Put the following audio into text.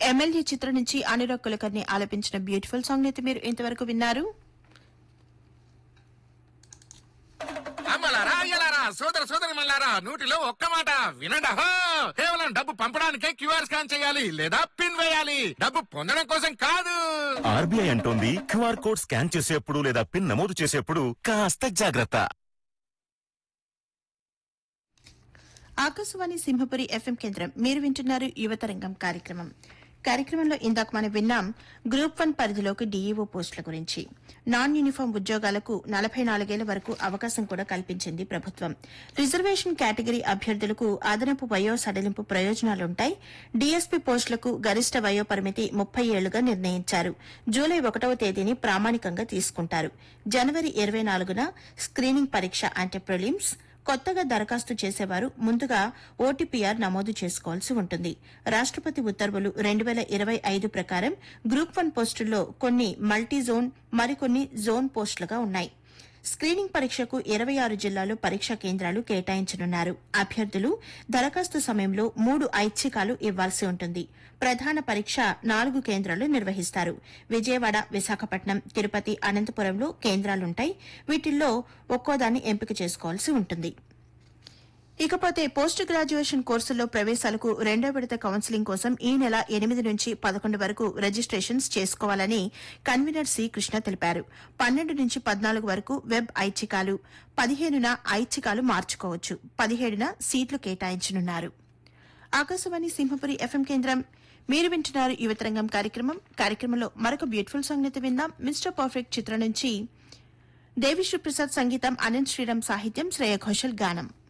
MLA చిత్రం నుంచి అనురాగ్ కులకర్ణి ఆలపించిన బ్యూటిఫుల్ సాంగ్ అయితే మీరు ఇంతవరకు విన్నారు అమ్మలారా అయ్యలారా సోదర సోదరి మల్లారా నూటిలో ఒక్క మాట వినండి అహో! కేవలం డబ్బు పంపడానికే క్యూఆర్ స్కాన్ చేయాలి లేదా పిన్ వేయాలి డబ్బు పొందడం కోసం కాదు ఆర్బీఐ అంటోంది క్యూఆర్ కోడ్ స్కాన్ చేసేప్పుడు లేదా పిన్ నమోదు చేసేప్పుడు కాస్త జాగ్రత్త ఆకాశవాణి సింహపురి ఎఫ్ఎం కేంద్రం మీరు వింటున్నారు యువతరంగం కార్యక్రమం కార్యక్రమంలో ఇందాక మనం విన్నాం గ్రూప్ వన్ పరిధిలోకి డీఈఓ పోస్టుల గురించి నాన్ యూనిఫామ్ ఉద్యోగాలకు నలభై నాలుగేళ్ల వరకు అవకాశం కూడా కల్పించింది ప్రభుత్వం రిజర్వేషన్ కేటగిరీ అభ్యర్థులకు అదనపు వయో సడలింపు ప్రయోజనాలుంటాయి డీఎస్పీ పోస్టులకు గరిష్ట వయో పరిమితి ముప్పై ఏళ్లుగా నిర్ణయించారు జూలై ఒకటవ తేదీని ప్రామాణికంగా తీసుకుంటారు జనవరి ఇరవై నాలుగున స్క్రీనింగ్ పరీక్ష అంటే ప్రిలిమ్స్ కొత్తగా దరఖాస్తు చేసేవారు ముందుగా ఓటీపీఆర్ నమోదు చేసుకోవాల్సి ఉంటుంది రాష్టపతి ఉత్తర్వులు రెండు వేల ఇరవై ఐదు ప్రకారం గ్రూప్ వన్ పోస్టుల్లో కొన్ని మల్టీ జోన్ మరికొన్ని జోన్ పోస్టులుగా ఉన్నాయి స్క్రీనింగ్ పరీక్షకు ఇరవై ఆరు జిల్లాల్లో పరీక్షా కేంద్రాలు కేటాయించనున్నారు అభ్యర్థులు దరఖాస్తు సమయంలో మూడు ఐచ్ఛికాలు ఇవ్వాల్సి ఉంటుంది ప్రధాన పరీక్ష నాలుగు కేంద్రాలు నిర్వహిస్తారు విజయవాడ విశాఖపట్నం తిరుపతి అనంతపురంలో కేంద్రాలుంటాయి వీటిల్లో ఒక్కోదాన్ని ఎంపిక చేసుకోవాల్సి ఉంటుంది ఇకపోతే పోస్ట్ గ్రాడ్యుయేషన్ కోర్సుల్లో ప్రవేశాలకు రెండో విడత కౌన్సిలింగ్ కోసం ఈ నెల ఎనిమిది నుంచి పదకొండు వరకు రిజిస్ట్రేషన్స్ చేసుకోవాలని కన్వీనర్ సి కృష్ణ తెలిపారు పన్నెండు నుంచి పద్నాలుగు వరకు వెబ్ ఐచ్ఛికాలు పదిహేనున ఐచ్ఛికాలు మార్చుకోవచ్చు పదిహేడున సీట్లు కేటాయించనున్నారు ఆకాశవాణి సింహపురి ఎఫ్ఎం కేంద్రం మీరు వింటున్నారు యువతరంగం కార్యక్రమం కార్యక్రమంలో మరొక బ్యూటిఫుల్ సాంగ్ అయితే విందాం మిస్టర్ పర్ఫెక్ట్ చిత్రం నుంచి దేవిశ్రీ ప్రసాద్ సంగీతం అనంత్ శ్రీరామ్ సాహిత్యం శ్రేయ ఘోషల్ గానం